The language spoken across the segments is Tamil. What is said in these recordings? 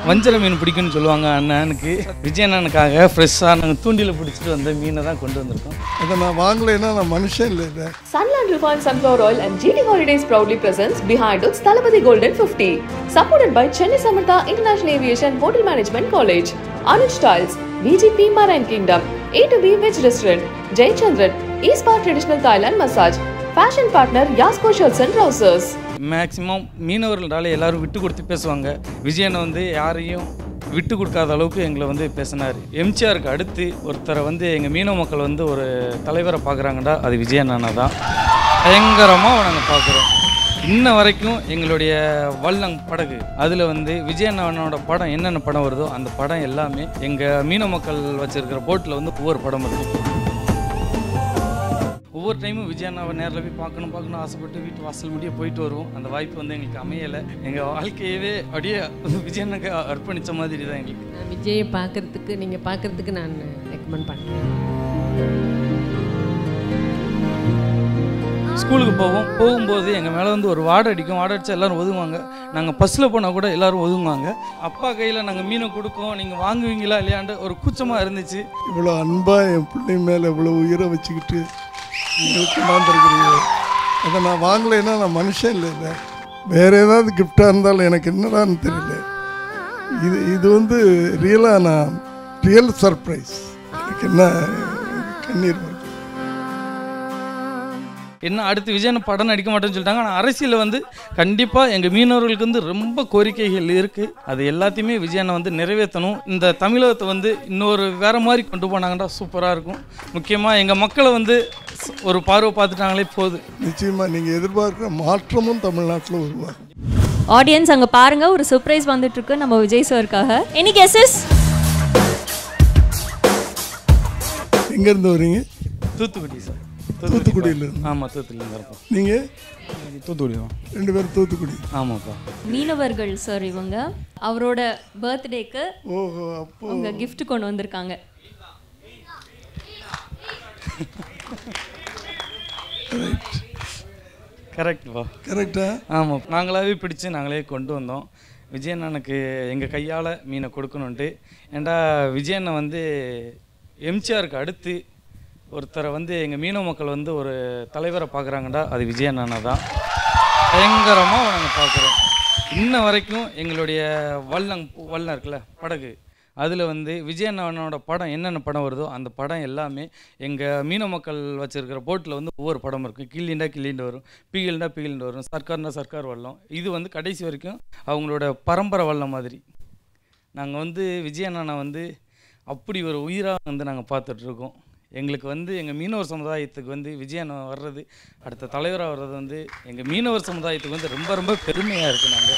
வஞ்சர மீன் பிடிக்கும்னு சொல்லுவாங்க அண்ணனுக்கு விஜய் அண்ணனுக்காக ஃப்ரெஷ்ஷாக நாங்கள் தூண்டியில் பிடிச்சிட்டு வந்த மீனை தான் கொண்டு வந்திருக்கோம் அதை நான் வாங்கலைன்னா நான் மனுஷன் இல்லை இதை Sunland Refined Sunflower Oil and GT Holidays proudly presents Behind Its Talapati Golden 50. Supported by Chennai Samartha International Aviation Hotel Management College, Anuj Tiles, VGP Marine Kingdom, A to B Veg Restaurant, Jai Chandran, East Traditional Thailand Massage, Fashion Partner Yasko Shirts and Trousers. Maximum மீனவர்களால் எல்லாரும் விட்டு கொடுத்து பேசுவாங்க விஜயனை வந்து யாரையும் விட்டு கொடுக்காத அளவுக்கு எங்களை வந்து பேசினார் எம்ஜிஆருக்கு அடுத்து ஒருத்தரை வந்து எங்கள் மீனவ மக்கள் வந்து ஒரு தலைவரை பார்க்குறாங்கடா அது விஜயண்ணா தான் பயங்கரமாக நாங்கள் பார்க்குறோம் இன்ன வரைக்கும் எங்களுடைய வள்ளம் படகு அதில் வந்து விஜயண்ணனோட படம் என்னென்ன படம் வருதோ அந்த படம் எல்லாமே எங்கள் மீனவ மக்கள் வச்சுருக்கிற போட்டில் வந்து ஒவ்வொரு படம் இருக்குது ஒவ்வொரு டைமும் விஜய் அண்ணாவை நேரில் போய் பார்க்கணும் பார்க்கணும் ஆசைப்பட்டு வீட்டு வாசல் முடிய போயிட்டு வருவோம் அந்த வாய்ப்பு வந்து எங்களுக்கு அமையலை எங்கள் வாழ்க்கையவே அப்படியே விஜய் அண்ணனுக்கு அர்ப்பணித்த மாதிரி தான் எங்களுக்கு நான் விஜயை பார்க்கறதுக்கு நீங்கள் பார்க்கறதுக்கு நான் ரெக்கமெண்ட் பண்ணுறேன் ஸ்கூலுக்கு போவோம் போகும்போது எங்கள் மேலே வந்து ஒரு வாடை அடிக்கும் வாடை அடிச்சா எல்லாரும் ஒதுங்குவாங்க நாங்கள் பஸ்ஸில் போனால் கூட எல்லாரும் ஒதுங்குவாங்க அப்பா கையில் நாங்கள் மீனை கொடுக்கோம் நீங்கள் வாங்குவீங்களா இல்லையாண்டு ஒரு கூச்சமாக இருந்துச்சு இவ்வளோ அன்பாக என் பிள்ளை மேலே இவ்வளோ உயிரை வச்சுக்கிட்டு உங்களுக்கு கொண்டாந்துருக்குறீங்க அதை நான் வாங்கலைன்னா நான் மனுஷன் இல்லை இதை வேறு ஏதாவது கிஃப்டாக இருந்தாலும் எனக்கு என்னடான்னு தெரியல இது இது வந்து ரியலாக நான் ரியல் சர்ப்ரைஸ் எனக்கு என்ன கண்ணீர் வருது என்ன அடுத்து விஜயன் படம் நடிக்க மாட்டேன்னு சொல்லிட்டாங்க ஆனால் அரசியலில் வந்து கண்டிப்பாக எங்கள் மீனவர்களுக்கு வந்து ரொம்ப கோரிக்கைகள் இருக்குது அது எல்லாத்தையுமே விஜயனை வந்து நிறைவேற்றணும் இந்த தமிழகத்தை வந்து இன்னொரு வேற மாதிரி கொண்டு போனாங்கன்னா சூப்பராக இருக்கும் முக்கியமாக எங்கள் மக்களை வந்து ஸ்- ஒரு பார்வை பார்த்துட்டாங்களே போதும் நிச்சயமாக நீங்கள் எதிர்பார்க்குற மாற்றமும் தமிழ்நாட்டில் உருவாகும் ஆடியன்ஸ் அங்கே பாருங்க ஒரு சர்ப்ரைஸ் வந்துட்டு இருக்கு நம்ம விஜய் சாருக்காக எனி கெஸஸ் எங்கேருந்து வரீங்க தூத்துக்குடி சார் தூத்துக்குடியிலேருந்து ஆமாம் தூத்துக்குடியிலேருந்து இருப்போம் நீங்கள் தூத்துக்குடி தான் ரெண்டு பேரும் தூத்துக்குடி ஆமாப்பா மீனவர்கள் சார் இவங்க அவரோட பர்த்டேக்கு ஓஹோ அப்போ அவங்க gift கொண்டு வந்திருக்காங்க கரெக்ட்ப்பா கரெக்டா ஆமாம் நாங்களாவே பிடிச்சு நாங்களே கொண்டு வந்தோம் விஜயன் அண்ணனுக்கு எங்கள் கையால் மீனை கொடுக்கணுன்ட்டு ஏன்டா விஜயண்ணை வந்து எம்ஜிஆருக்கு அடுத்து ஒருத்தரை வந்து எங்கள் மீனவ மக்கள் வந்து ஒரு தலைவரை பார்க்குறாங்கடா அது விஜயன் அண்ணா தான் பயங்கரமாக நாங்கள் பார்க்குறோம் இன்ன வரைக்கும் எங்களுடைய வள்ளம் வள்ளம் இருக்குல்ல படகு அதில் வந்து விஜய் அண்ணனோட படம் என்னென்ன படம் வருதோ அந்த படம் எல்லாமே எங்கள் மீனவ மக்கள் வச்சுருக்கிற போட்டில் வந்து ஒவ்வொரு படம் இருக்கும் கிள்ளிண்டா கிள்ளிண்டு வரும் பீகில்டா பீகில்ண்டு வரும் சர்க்கார்னா சர்க்கார் வல்லம் இது வந்து கடைசி வரைக்கும் அவங்களோட பரம்பரை வல்லம் மாதிரி நாங்கள் வந்து விஜய் அண்ணனை வந்து அப்படி ஒரு உயிராக வந்து நாங்கள் பார்த்துட்ருக்கோம் எங்களுக்கு வந்து எங்கள் மீனவர் சமுதாயத்துக்கு வந்து விஜய் அண்ணன் வர்றது அடுத்த தலைவராக வர்றது வந்து எங்கள் மீனவர் சமுதாயத்துக்கு வந்து ரொம்ப ரொம்ப பெருமையாக இருக்குது நாங்கள்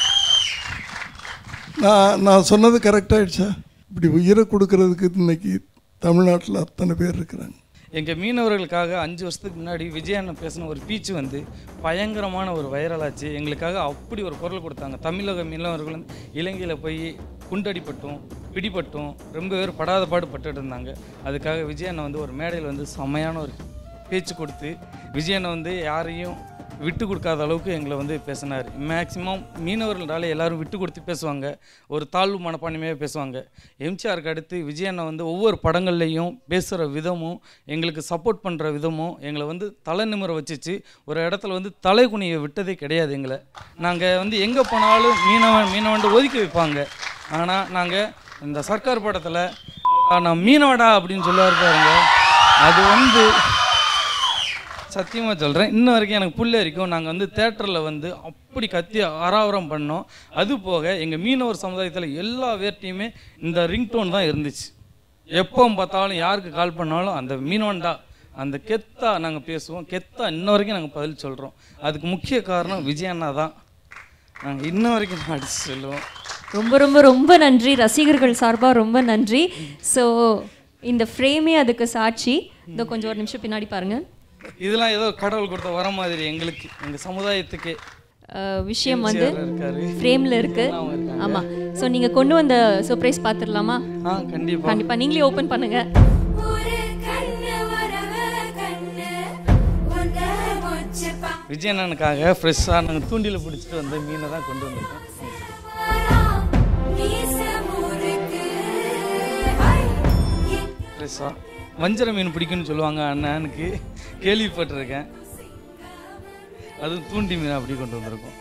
நான் நான் சொன்னது கரெக்டாகிடுச்சா இப்படி உயிரை கொடுக்கறதுக்கு இன்னைக்கு தமிழ்நாட்டில் அத்தனை பேர் இருக்கிறாங்க எங்கள் மீனவர்களுக்காக அஞ்சு வருஷத்துக்கு முன்னாடி விஜய் அண்ணன் பேசின ஒரு பீச்சு வந்து பயங்கரமான ஒரு வைரலாச்சு எங்களுக்காக அப்படி ஒரு குரல் கொடுத்தாங்க தமிழக மீனவர்கள் வந்து இலங்கையில் போய் குண்டடிப்பட்டும் பிடிபட்டும் ரொம்ப பேர் படாத பாடு பட்டுட்டு இருந்தாங்க அதுக்காக விஜய் அண்ணன் வந்து ஒரு மேடையில் வந்து செம்மையான ஒரு பேச்சு கொடுத்து விஜய் அண்ணன் வந்து யாரையும் விட்டு கொடுக்காத அளவுக்கு எங்களை வந்து பேசினார் மேக்ஸிமம் மீனவர்களால் எல்லாரும் விட்டு கொடுத்து பேசுவாங்க ஒரு தாழ்வு மனப்பான்மையாக பேசுவாங்க எம்ஜிஆருக்கு அடுத்து விஜய் அண்ணன் வந்து ஒவ்வொரு படங்கள்லையும் பேசுகிற விதமும் எங்களுக்கு சப்போர்ட் பண்ணுற விதமும் எங்களை வந்து தலை நிமிர வச்சுச்சு ஒரு இடத்துல வந்து தலை குனிய விட்டதே கிடையாது எங்களை நாங்கள் வந்து எங்கே போனாலும் மீனவன் மீனவன்ட்டு ஒதுக்கி வைப்பாங்க ஆனால் நாங்கள் இந்த சர்க்கார் படத்தில் நான் மீனவடா அப்படின்னு சொல்லுவார் பாருங்க அது வந்து சத்தியமாக சொல்கிறேன் இன்ன வரைக்கும் எனக்கு புள்ள வரைக்கும் நாங்கள் வந்து தேட்டரில் வந்து அப்படி கத்தி ஆராவரம் பண்ணோம் அது போக எங்கள் மீனவர் சமுதாயத்தில் எல்லா வேர்ட்டையுமே இந்த ரிங்டோன் தான் இருந்துச்சு எப்போ பார்த்தாலும் யாருக்கு கால் பண்ணாலும் அந்த மீனவன்டா அந்த கெத்தா நாங்கள் பேசுவோம் கெத்தா இன்ன வரைக்கும் நாங்கள் பதில் சொல்கிறோம் அதுக்கு முக்கிய காரணம் விஜய் அண்ணா தான் நாங்கள் இன்ன வரைக்கும் நான் அடிச்சு சொல்லுவோம் ரொம்ப ரொம்ப ரொம்ப நன்றி ரசிகர்கள் சார்பாக ரொம்ப நன்றி ஸோ இந்த ஃப்ரேமே அதுக்கு சாட்சி இதோ கொஞ்சம் ஒரு நிமிஷம் பின்னாடி பாருங்க இதெல்லாம் ஏதோ கடவுள் கொடுத்த வர மாதிரி எங்களுக்கு எங்கள் சமுதாயத்துக்கே அஹ், விஷயம் வந்து MCR இருக்காரு. ஃப்ரேமில் இருக்கு அவங்க இருக்காங்க. ஆமாம் ஸோ நீங்கள் கொண்டு வந்த சர்ப்ரைஸ் பார்த்துடலாமா ஆ கண்டிப்பாக கண்டிப்பாக நீங்களே ஓப்பன் பண்ணுங்க ஒரு கண்ணு வரவ கண்ணு உன்னை முச்சுப்பா விஜய் அண்ணனுக்காக ஃப்ரெஷ்ஷாக நாங்கள் தூண்டியில் பிடிச்சிட்டு வந்த மீனை தான் கொண்டு வந்திருக்கோம் மீச ஃப்ரெஷ்ஷாக வஞ்சர மீன் பிடிக்கும்னு சொல்லுவாங்க அண்ணனுக்கு கேள்விப்பட்டிருக்கேன் அது தூண்டி மீன் அப்படி கொண்டு வந்திருக்கோம்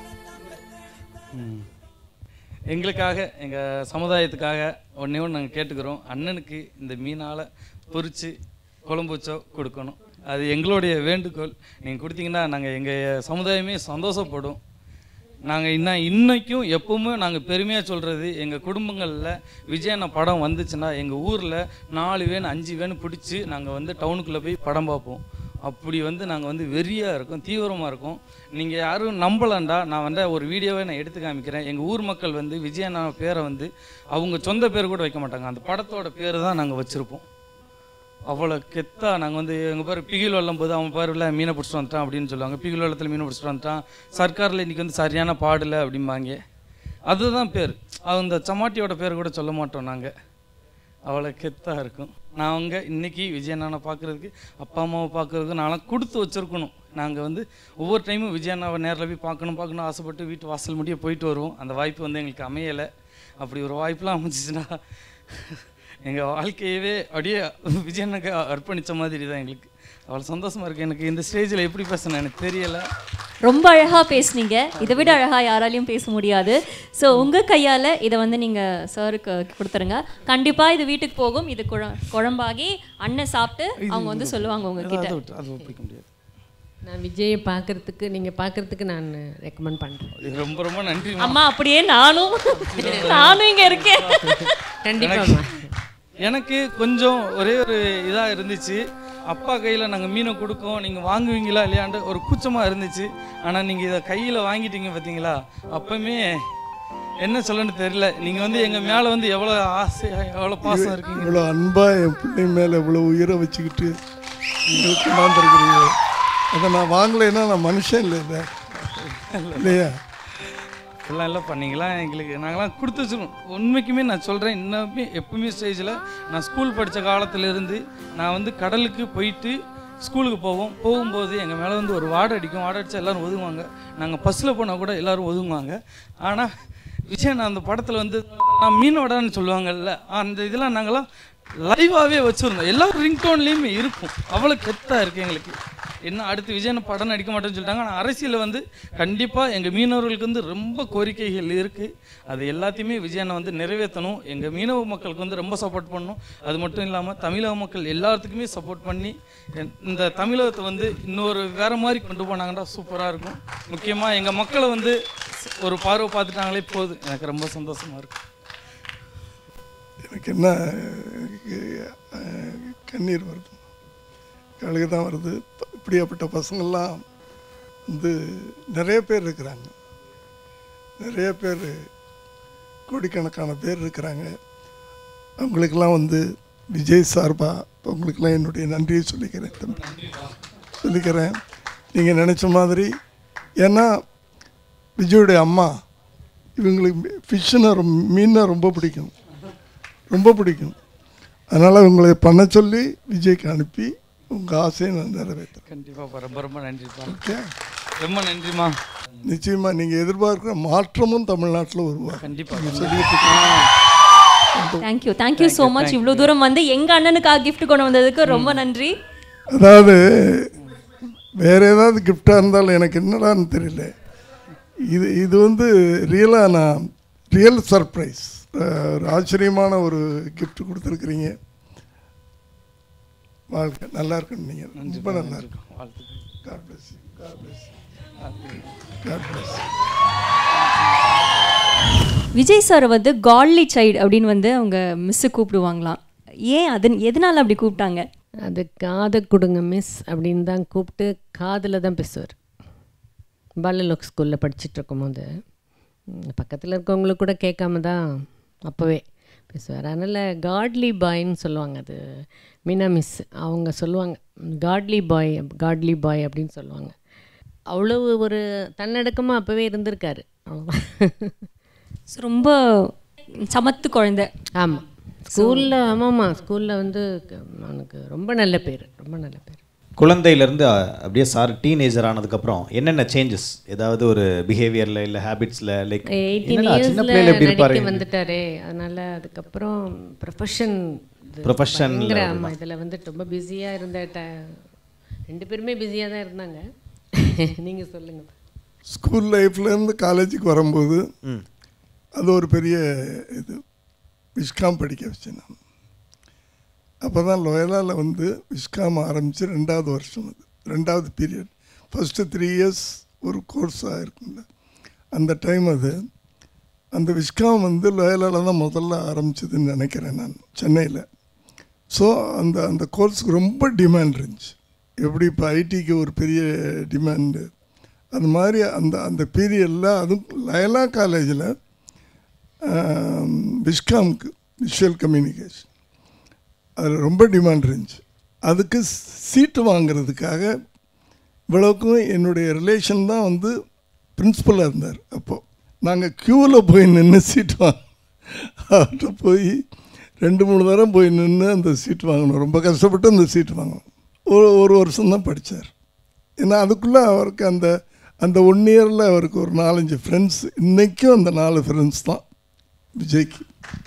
ம். எங்களுக்காக எங்கள் சமுதாயத்துக்காக ஒன்றே ஒன்று நாங்கள் கேட்டுக்கிறோம் அண்ணனுக்கு இந்த மீனால் பொரித்து குழம்பு வச்சோ கொடுக்கணும் அது எங்களுடைய வேண்டுகோள் நீங்கள் கொடுத்தீங்கன்னா நாங்கள் எங்கள் சமுதாயமே சந்தோஷப்படும் நாங்கள் இன்னும் இன்னைக்கும் எப்பவுமே நாங்கள் பெருமையாக சொல்கிறது எங்கள் குடும்பங்களில் விஜயண்ணா படம் வந்துச்சுன்னா எங்கள் ஊரில் நாலு வேன் அஞ்சு வேன் பிடிச்சி நாங்கள் வந்து டவுனுக்குள்ளே போய் படம் பார்ப்போம் அப்படி வந்து நாங்கள் வந்து வெறியாக இருக்கோம் தீவிரமாக இருக்கோம் நீங்கள் யாரும் நம்பலண்டா நான் வந்து ஒரு வீடியோவை நான் எடுத்து காமிக்கிறேன் எங்கள் ஊர் மக்கள் வந்து விஜயண்ணா பேரை வந்து அவங்க சொந்த பேர் கூட வைக்க மாட்டாங்க அந்த படத்தோட பேர் தான் நாங்கள் வச்சுருப்போம் அவ்வளோ கெத்தா நாங்கள் வந்து எங்கள் பேர் பிகில் வெள்ளம் போது அவன் பேரில் மீனை பிடிச்சிட்டு வந்துட்டான் அப்படின்னு சொல்லுவாங்க பிகில் வெள்ளத்தில் மீனை பிடிச்சிட்டு வந்துட்டான் சர்க்காரில் இன்றைக்கி வந்து சரியான பாடலை அப்படிம்பாங்க அதுதான் பேர் அந்த சமாட்டியோட பேர் கூட சொல்ல மாட்டோம் நாங்கள் அவ்வளோ கெத்தாக இருக்கும் நாங்கள் இன்னைக்கு விஜயண்ணாவை பார்க்குறதுக்கு அப்பா அம்மாவை பார்க்குறதுக்கு நான்லாம் கொடுத்து வச்சுருக்கணும் நாங்கள் வந்து ஒவ்வொரு டைமும் விஜயண்ணாவை நேரில் போய் பார்க்கணும் பார்க்கணும் ஆசைப்பட்டு வீட்டு வாசல் முடிய போயிட்டு வருவோம் அந்த வாய்ப்பு வந்து எங்களுக்கு அமையலை அப்படி ஒரு வாய்ப்பெலாம் அமைஞ்சிச்சுன்னா எங்கள் வாழ்க்கையவே அப்படியே விஜயனுக்கு அர்ப்பணித்த மாதிரி தான் எங்களுக்கு அவ்வளோ சந்தோஷமாக இருக்குது எனக்கு இந்த ஸ்டேஜில் எப்படி பேசணும் எனக்கு தெரியலை ரொம்ப அழகா பேசுனீங்க இதை விட அழகா யாராலையும் பேச முடியாது ஸோ உங்க கையால இதை வந்து நீங்க சாருக்கு கொடுத்துருங்க கண்டிப்பா இது வீட்டுக்கு போகும் இது குழ- குழம்பாகி அண்ணன் சாப்பிட்டு அவங்க வந்து சொல்லுவாங்க உங்ககிட்ட அதை விட்டு அதை பிடிக்க முடியாது நான் விஜயை பார்க்கறதுக்கு நீங்கள் பார்க்கறதுக்கு நான் ரெக்கமெண்ட் பண்ணுறேன் இது ரொம்ப ரொம்ப நன்றி அம்மா அப்படியே நானும் நானும் இங்க இருக்கேன் கண்டிப்பாம்மா எனக்கு கொஞ்சம் ஒரே ஒரு இதாக இருந்துச்சு அப்பா கையில் நாங்கள் மீனை கொடுக்கோம் நீங்கள் வாங்குவீங்களா இல்லையாண்டு ஒரு கூச்சமாக இருந்துச்சு ஆனால் நீங்கள் இதை கையில் வாங்கிட்டீங்க பார்த்தீங்களா அப்பவுமே என்ன சொல்லணும்னு தெரியல நீங்கள் வந்து எங்கள் மேலே வந்து எவ்வளோ ஆசை எவ்வளோ பாசம் இருக்கீங்க இவ்வளோ அன்பாக என் பிள்ளை மேலே இவ்வளோ உயிரை வச்சுக்கிட்டு நீங்கள் கொண்டாந்துருக்குறீங்க அதை நான் வாங்கலைன்னா நான் மனுஷன் இல்லை இல்லை இல்லையா எல்லாம் இல்லை பண்ணீங்களா எங்களுக்கு நாங்களாம் கொடுத்து வச்சிருக்கோம் உண்மைக்குமே நான் சொல்கிறேன் இன்னுமே எப்பவுமே ஸ்டேஜில் நான் ஸ்கூல் படித்த காலத்திலேருந்து நான் வந்து கடலுக்கு போயிட்டு ஸ்கூலுக்கு போவோம் போகும்போது எங்கள் மேலே வந்து ஒரு வாடை அடிக்கும் வாடை அடித்தா எல்லோரும் ஒதுங்குவாங்க நாங்கள் பஸ்ஸில் போனால் கூட எல்லோரும் ஒதுங்குவாங்க ஆனால் விஜய் நான் அந்த படத்தில் வந்து நான் மீனோடன்னு சொல்லுவாங்கல்ல அந்த இதெல்லாம் நாங்களாம் லைவாகவே வச்சுருந்தோம் எல்லா ரிங்டோன்லேயுமே இருக்கும் அவ்வளோ கெத்தாக இருக்குது எங்களுக்கு என்ன அடுத்து விஜயன் படம் நடிக்க மாட்டேன்னு சொல்லிட்டாங்க ஆனால் அரசியலில் வந்து கண்டிப்பாக எங்கள் மீனவர்களுக்கு வந்து ரொம்ப கோரிக்கைகள் இருக்குது அது எல்லாத்தையுமே விஜயனை வந்து நிறைவேற்றணும் எங்கள் மீனவ மக்களுக்கு வந்து ரொம்ப சப்போர்ட் பண்ணணும் அது மட்டும் இல்லாமல் தமிழக மக்கள் எல்லாத்துக்குமே சப்போர்ட் பண்ணி என்- இந்த தமிழகத்தை வந்து இன்னொரு வேறு மாதிரி கொண்டு போனாங்கன்னா சூப்பராக இருக்கும் முக்கியமாக எங்கள் மக்களை வந்து ஒரு பார்வை பார்த்துட்டாங்களே போதும் எனக்கு ரொம்ப சந்தோஷமாக இருக்கும் எனக்கு என்ன எனக்கு, அஹ், கண்ணீர் வருது கழுகு தான் வருது ப- இப்படியாப்பட்ட பசங்கள்லாம் வந்து நிறைய பேர் இருக்கிறாங்க நிறைய பேர் கோடிக்கணக்கான பேர் இருக்கிறாங்க அவங்களுக்கெல்லாம் வந்து விஜய் சார்பா உங்களுக்கெல்லாம் என்னுடைய நன்றியை சொல்லிக்கிறேன் தம்பி சொல்லிக்கிறேன் நீங்கள் நினச்ச மாதிரி ஏன்னா விஜயுடைய அம்மா இவங்களுக்கு ஃபிஷ்ஷுனா ரொம்ப மீன்னா ரொம்ப பிடிக்கும் ரொம்ப பிடிக்கும் அதனால் உங்களை பண்ண சொல்லி விஜய்க்கு அனுப்பி உங்கள் ஆசையை நான் நிறைவேற்றுறேன் கண்டிப்பாக ரொம்ப ரொம்ப நன்றிப்பா ஓகே ரொம்ப நன்றிம்மா நிச்சயமாக நீங்கள் எதிர்பார்க்குற மாற்றமும் தமிழ்நாட்டில் உருவாகும் கண்டிப்பாக சொல்லிட்டு தேங்க்யூ தேங்க்யூ ஸோ மச் இவ்வளோ தூரம் வந்து எங்க அண்ணனுக்காக கிஃப்ட் கொண்டு வந்ததுக்கு ரொம்ப நன்றி அதாவது வேற ஏதாவது கிஃப்டாக இருந்தாலும் எனக்கு என்னடான்னு தெரியல இது இது வந்து ரியலாக நான் ரியல் சர்ப்ரைஸ் ஒரு ஆச்சரியமான ஒரு gift கொடுத்துருக்குறீங்க வாழ்க்கை நல்லா இருக்குன்னு நீங்கள் ரொம்ப நல்லா இருக்கு வாழ்த்துக்கள் God bless you. God bless you. God bless you. Vijay sir வந்து காட்லி சைல்டு அப்படின்னு வந்து அவங்க மிஸ்ஸு கூப்பிடுவாங்களாம் ஏன் அது எதனால அப்படி கூப்பிட்டாங்க அது காதை கொடுங்க மிஸ் அப்படின்னு தான் கூப்பிட்டு காதில் தான் பேசுவார் பாலலோக் ஸ்கூலில் படிச்சுட்டு இருக்கும்போது பக்கத்தில் இருக்கவங்களுக்கு கூட கேட்காம தான் அப்போவே பேசுவார் அதனால் காட்லி பாய்ன்னு சொல்லுவாங்க அது மீனா மிஸ் அவங்க சொல்லுவாங்க காட்லி பாய் காட்லி பாய் அப்படின்னு சொல்லுவாங்க அவ்வளவு ஒரு தன்னடக்கமாக அப்போவே இருந்திருக்காரு அவ்வளோதான் So, ரொம்ப சமத்து குழந்தை ஆமாம் ஸ்கூலில் ஆமாம்மா ஸ்கூலில் வந்து க- அவனுக்கு ரொம்ப நல்ல பேர் ரொம்ப நல்ல பேர் குழந்தையிலேருந்து அப்படியே சார் டீனேஜர் ஆனதுக்கப்புறம் என்னென்ன சேஞ்சஸ் ஏதாவது ஒரு பிஹேவியரில் இல்லை ஹேபிட்ஸில் லைக் எயிட்டீன் சின்ன இயர்ஸில் பிள்ளைல எப்படி இருப்பாரு நடிக்க வந்துட்டாரே அதனால் அதுக்கப்புறம் ப்ரொஃபஷன் Profession ல பயங்கர ஒரு ஆமாம் இதில் வந்து ரொம்ப பிஸியாக இருந்த ட ரெண்டு பேருமே பிஸியாக தான் இருந்தாங்க நீங்கள் சொல்லுங்கள் ஸ்கூல் லைஃப்லேருந்து காலேஜுக்கு வரும்போது ம் அது ஒரு பெரிய இது விஸ்காம் படிக்க வச்சேன் நான் அப்போ தான் லோயலாவில் வந்து விஸ்காம் ஆரம்பித்து ரெண்டாவது வருஷம் அது ரெண்டாவது பீரியட் ஃபஸ்ட்டு த்ரீ இயர்ஸ் ஒரு கோர்ஸாக இருக்கும்ல அந்த டைம் அது அந்த விஸ்காம் வந்து லோயலாவில் தான் முதல்ல ஆரம்பிச்சதுன்னு நினைக்கிறேன் நான் சென்னையில் ஸோ அந்த அந்த கோர்ஸுக்கு ரொம்ப டிமாண்ட் இருந்துச்சு எப்படி இப்போ ஐடிக்கு ஒரு பெரிய டிமாண்டு அது மாதிரி அந்த அந்த பீரியடில் அதுவும் லயலா காலேஜில் விஸ்காம்க்கு விஷுவல் கம்யூனிகேஷன் அதில் ரொம்ப டிமாண்ட் இருந்துச்சு அதுக்கு சீட்டு வாங்குறதுக்காக இவ்வளவுக்கும் என்னுடைய ரிலேஷன் தான் வந்து பிரின்ஸிபலாக இருந்தார் அப்போது நாங்கள் க்யூவில் போய் நின்று சீட் வாங்க அவர்கிட்ட போய் ரெண்டு மூணு தரம் போய் நின்று அந்த சீட் வாங்கணும் ரொம்ப கஷ்டப்பட்டு அந்த சீட் வாங்கணும் ஒரு ஒரு வருஷம் தான் படித்தார் ஏன்னா அதுக்குள்ளே அவருக்கு அந்த அந்த ஒன் இயரில் அவருக்கு ஒரு நாலஞ்சு ஃப்ரெண்ட்ஸ் இன்றைக்கும் அந்த நாலு ஃப்ரெண்ட்ஸ் தான் விஜய்க்கு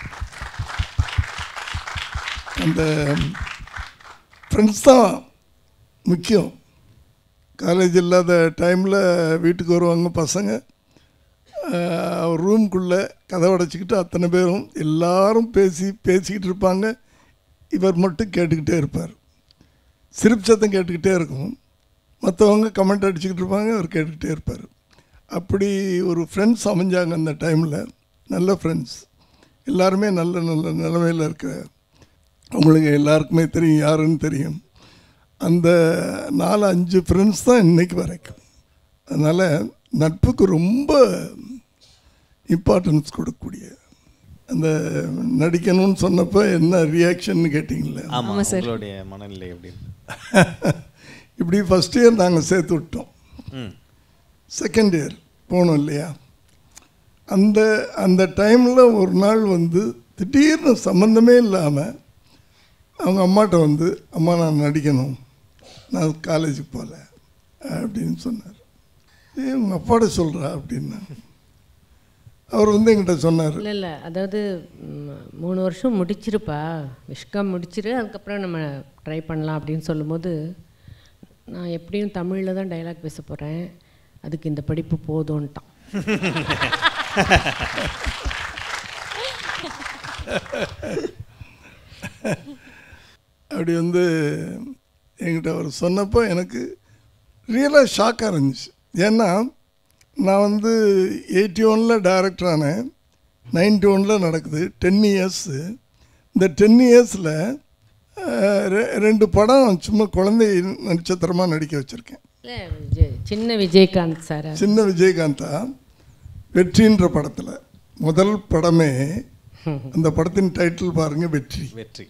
அந்த ஃப்ரெண்ட்ஸ் தான் முக்கியம் காலேஜ் இல்லாத டைமில் வீட்டுக்கு வருவாங்க பசங்க ஆஹ், அவர் ரூம்குள்ளே கதவை அடைச்சிக்கிட்டு அத்தனை பேரும் எல்லாரும் பேசி பேசிக்கிட்டு இருப்பாங்க இவர் மட்டும் கேட்டுக்கிட்டே இருப்பார் சிரிப்பு சத்தம் கேட்டுக்கிட்டே இருக்கும் மற்றவங்க கமெண்ட் அடிச்சுக்கிட்டு இருப்பாங்க அவர் கேட்டுக்கிட்டே இருப்பார் அப்படி ஒரு ஃப்ரெண்ட்ஸ் அமைஞ்சாங்க அந்த டைமில் நல்ல ஃப்ரெண்ட்ஸ் எல்லாருமே நல்ல நல்ல நிலமையில் இருக்கிற அவங்களுக்கு எல்லாருக்குமே தெரியும் யாருன்னு தெரியும் அந்த நாலு அஞ்சு ஃப்ரெண்ட்ஸ் தான் இன்னைக்கு வரைக்கும் அதனால் நட்புக்கு ரொம்ப இம்பார்ட்டன்ஸ் கொடுக்கக்கூடிய அந்த நடிக்கணும்னு சொன்னப்போ என்ன ரியாக்ஷன் கேட்டிங்களே ஆமாம் ஆமா சார். உங்களுடைய மனநிலை அப்படின்னு இப்படி ஃபஸ்ட் இயர் நாங்கள் சேர்த்து விட்டோம் ம் செகண்ட் இயர் போனோம் இல்லையா அந்த அந்த டைமில் ஒரு நாள் வந்து திடீர்னு சம்மந்தமே இல்லாமல் அவங்க அம்மாட்ட வந்து அம்மா நான் நடிக்கணும் நான் காலேஜுக்கு போகல அப்படின்னு சொன்னார் ஏ உங்கள் அப்பாட்ட சொல்கிறா அப்படின்னா அவர் வந்து என்கிட்ட சொன்னார் இல்லை இல்லை அதாவது ம், மூணு வருஷம் முடிச்சிருப்பா விஷ்கம் முடிச்சிரு அதுக்கப்புறம் நம்ம ட்ரை பண்ணலாம் அப்படின்னு சொல்லும்போது நான் எப்படியும் தமிழில் தான் டைலாக் பேச போகிறேன் அதுக்கு இந்த படிப்பு போதும்ன்ட்டான் அப்படி வந்து என்கிட்ட அவர் சொன்னப்போ எனக்கு ரியலாக ஷாக்காக இருந்துச்சு ஏன்னா நான் வந்து எயிட்டி ஒனில் டைரக்டர் ஆனேன் நைன்டி ஒனில் நடக்குது டென் இயர்ஸு இந்த டென் இயர்ஸில் ரெண்டு படம் சும்மா குழந்தை நட்சத்திரமாக நடிக்க வச்சுருக்கேன் இல்லை விஜய் சின்ன விஜயகாந்த் சார் சின்ன விஜயகாந்தா வெற்றின்ற படத்தில் முதல் படமே அந்த படத்தின் டைட்டில் பாருங்கள் வெற்றி வெற்றி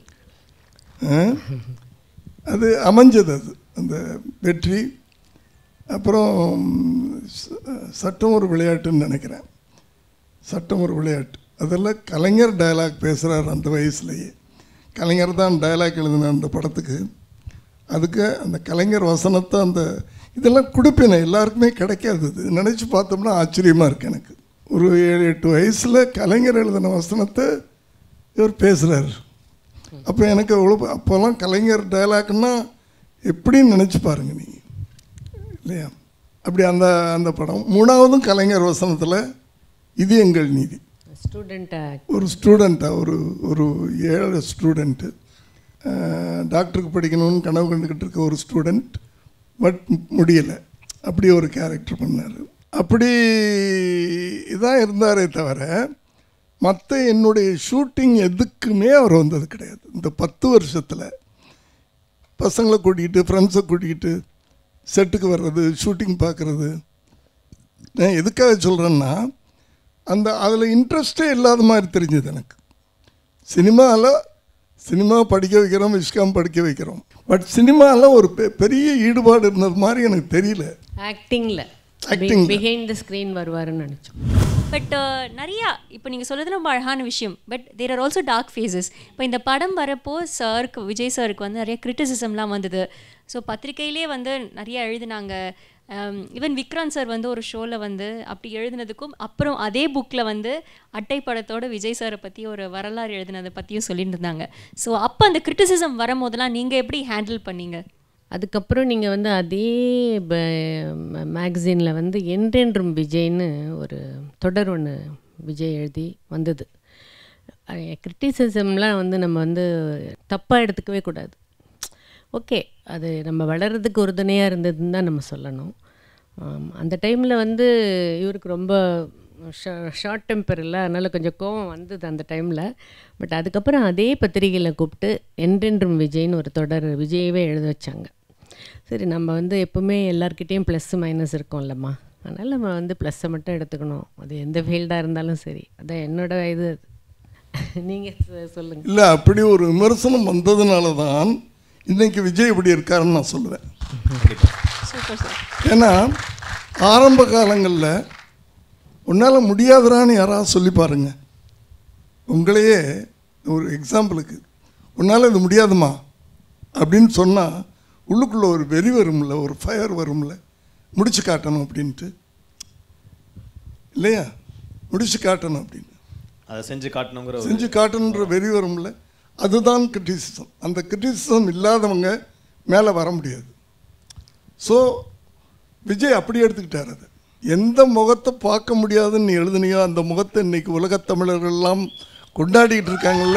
ஆ? அது அமைஞ்சது அது அந்த வெற்றி அப்புறம் ச- சட்டம் ஒரு விளையாட்டுன்னு நினைக்கிறேன் சட்டம் ஒரு விளையாட்டு அதெல்லாம் கலைஞர் டயலாக் பேசுகிறார் அந்த வயசுலேயே கலைஞர் தான் டயலாக் எழுதின அந்த படத்துக்கு அதுக்கு அந்த கலைஞர் வசனத்தை அந்த இதெல்லாம் கொடுப்பேனே எல்லாருக்குமே கிடைக்காது இது நினச்சி பார்த்தோம்னா ஆச்சரியமாக இருக்கு எனக்கு ஒரு ஏழு எட்டு வயசில் கலைஞர் எழுதின வசனத்தை இவர் பேசுகிறார் அப்போ எனக்கு அவ்வளோ அப்போல்லாம் கலைஞர் டயலாக்னா எப்படின்னு நினச்சி பாருங்க நீ இல்லையா அப்படி அந்த அந்த படம் மூணாவதும் கலைஞர் வசனத்தில் இது எங்கள் நீதி ஸ்டூடெண்ட்டை ஒரு ஸ்டூடெண்ட்டாக ஒரு ஒரு ஏழை ஸ்டூடெண்ட்டு டாக்டருக்கு படிக்கணும்னு கனவு கண்டுக்கிட்டு இருக்க ஒரு ஸ்டூடெண்ட் பட் முடியலை அப்படி ஒரு கேரக்டர் பண்ணார் அப்படி இதான் இருந்தாரே தவிர மற்ற என்னுடைய ஷூட்டிங் எதுக்குமே அவர் வந்தது கிடையாது இந்த பத்து வருஷத்தில் பசங்களை கூட்டிகிட்டு ஃப்ரெண்ட்ஸை கூட்டிக்கிட்டு செட்டுக்கு வர்றது ஷூட்டிங் பார்க்குறது நான் எதுக்காக சொல்கிறேன்னா அந்த அதில் இன்ட்ரெஸ்டே இல்லாத மாதிரி தெரிஞ்சது எனக்கு சினிமாவில் சினிமா படிக்க வைக்கிறோம் விஸ்காம் படிக்க வைக்கிறோம் பட் சினிமாவில் ஒரு பெ- பெரிய ஈடுபாடு இருந்தது மாதிரி எனக்கு தெரியல ஆக்டிங்கில் Acting ல. பிஹைண்ட் த ஸ்க்ரீன் வருவாருன்னு நினச்சோம் பட் நிறையா இப்போ நீங்கள் சொல்கிறது ரொம்ப அழகான விஷயம் but there are also dark faces இப்போ இந்த படம் வரப்போ சாருக்கு விஜய் சாருக்கு வந்து நிறைய கிரிட்டிசிசம்லாம் வந்தது ஸோ பத்திரிக்கையிலே வந்து நிறைய எழுதினாங்க ஈவன் விக்ராந்த் சார் வந்து ஒரு ஷோவில் வந்து அப்படி எழுதினதுக்கும் அப்புறம் அதே புக்கில் வந்து அட்டை படத்தோட விஜய் சாரை பற்றி ஒரு வரலாறு எழுதினதை பற்றியும் சொல்லிட்டு இருந்தாங்க ஸோ அப்போ அந்த கிரிட்டிசிசம் வரும்போதெல்லாம் நீங்கள் எப்படி ஹேண்டில் பண்ணீங்க அதுக்கப்புறம் நீங்கள் வந்து அதே மேகசினில் வந்து என்றென்றும் விஜய்னு ஒரு தொடர் ஒன்று விஜய் எழுதி வந்தது கிரிட்டிசிசம்லாம் வந்து நம்ம வந்து தப்பாக எடுத்துக்கவே கூடாது ஓகே அது நம்ம வளர்கிறதுக்கு உறுதுணையாக இருந்ததுன்னு தான் நம்ம சொல்லணும் ஆம், அந்த டைமில் வந்து இவருக்கு ரொம்ப ஷார்ட் டெம்பர் இல்லை அதனால் கொஞ்சம் கோவம் வந்தது அந்த டைமில் பட் அதுக்கப்புறம் அதே பத்திரிகையில் கூப்பிட்டு என்றென்றும் விஜய்னு ஒரு தொடர் விஜயவே எழுத வச்சாங்க சரி நம்ம வந்து எப்பவுமே எல்லார்கிட்டேயும் ப்ளஸ் மைனஸ் இருக்கும்லம்மா அதனால் நம்ம வந்து ப்ளஸ்ஸை மட்டும் எடுத்துக்கணும் அது எந்த ஃபீல்டாக இருந்தாலும் சரி அதான் என்னோட இது நீங்கள் சொல்லுங்கள் இல்லை அப்படி ஒரு விமர்சனம் வந்ததுனால தான் இன்னைக்கு விஜய் இப்படி இருக்காருன்னு நான் சொல்லுவேன் சூப்பர் சார் ஏன்னா ஆரம்ப காலங்களில் உன்னால் முடியாதுறான்னு யாராவது சொல்லி பாருங்க உங்களையே ஒரு எக்ஸாம்பிளுக்கு உன்னால் இது முடியாதுமா அப்படின்னு சொன்னால் உள்ளுக்குள்ளே ஒரு வெறி வரும்ல ஒரு ஃபயர் வரும்ல முடிச்சு காட்டணும் அப்படின்ட்டு இல்லையா முடிச்சு காட்டணும் அப்படின்னு அதை செஞ்சு காட்டணுங்கிற ஒரு செஞ்சு காட்டணுன்ற வெறி வரும்ல அதுதான் கிரிட்டிசிசம் அந்த கிரிட்டிசிசம் இல்லாதவங்க மேலே வர முடியாது ஸோ விஜய் அப்படி எடுத்துக்கிட்டார் அதை எந்த முகத்தை பார்க்க முடியாதுன்னு நீ எழுதுனியோ அந்த முகத்தை இன்னைக்கு உலகத் தமிழர்கள் எல்லாம் கொண்டாடிக்கிட்டு இருக்காங்கல்ல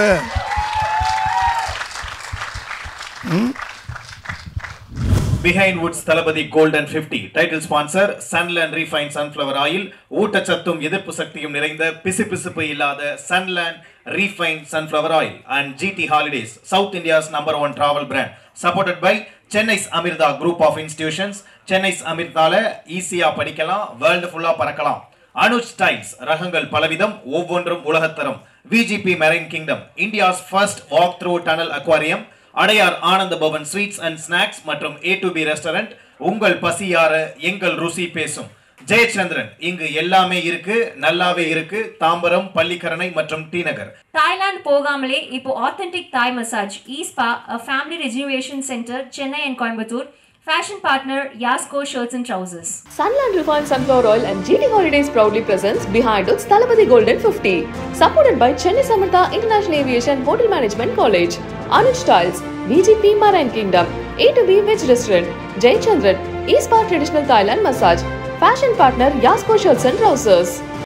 Behindwoods Thalapathy golden 50 title sponsor Sunland refine sunflower oil ஊட்டச்சத்தும் எதிர்ப்பு சக்தியும் நிறைந்த பிசுபிசுப்பு இல்லாத Sunland refine sunflower oil and GT holidays south India's number one travel brand supported by Chennai's Amirta group of institutions Chennai's அமிர்தால ஈஸியா படிக்கலாம் வேர்ல்டு ஃபுல்லா பறக்கலாம் அனுஜ் ஸ்டைல்ஸ் ரகங்கள் பலவிதம் ஒவ்வொன்றும் உலகத்தரம் VGP marine kingdom India's first walk through tunnel aquarium Adyar Ananda Bhavan sweets and snacks மற்றும் ஏ டு பி ரெஸ்டாரண்ட் உங்கள் பசியார எங்கள் ருசி பேசும் ஜெயச்சந்திரன் இங்கு எல்லாமே இருக்கு நல்லாவே இருக்கு தாம்பரம் பள்ளிக்கரணை மற்றும் டி நகர் தாய்லாந்து போகாமலே இப்போ authentic Thai massage espa a family rejuvenation centre Chennai and Coimbatore fashion partner Yasko shirts and trousers Sunland Refined Sunflower Oil and GT Holidays proudly presents Behind Its Talabadi Golden 50. Supported by Chennai Samartha International Aviation Hotel Management College, Anuj Styles, VGP Marine Kingdom, A to B Veg Restaurant, Jay Chandran, East Traditional Thailand Massage, Fashion Partner Yasko Shirts and Trousers.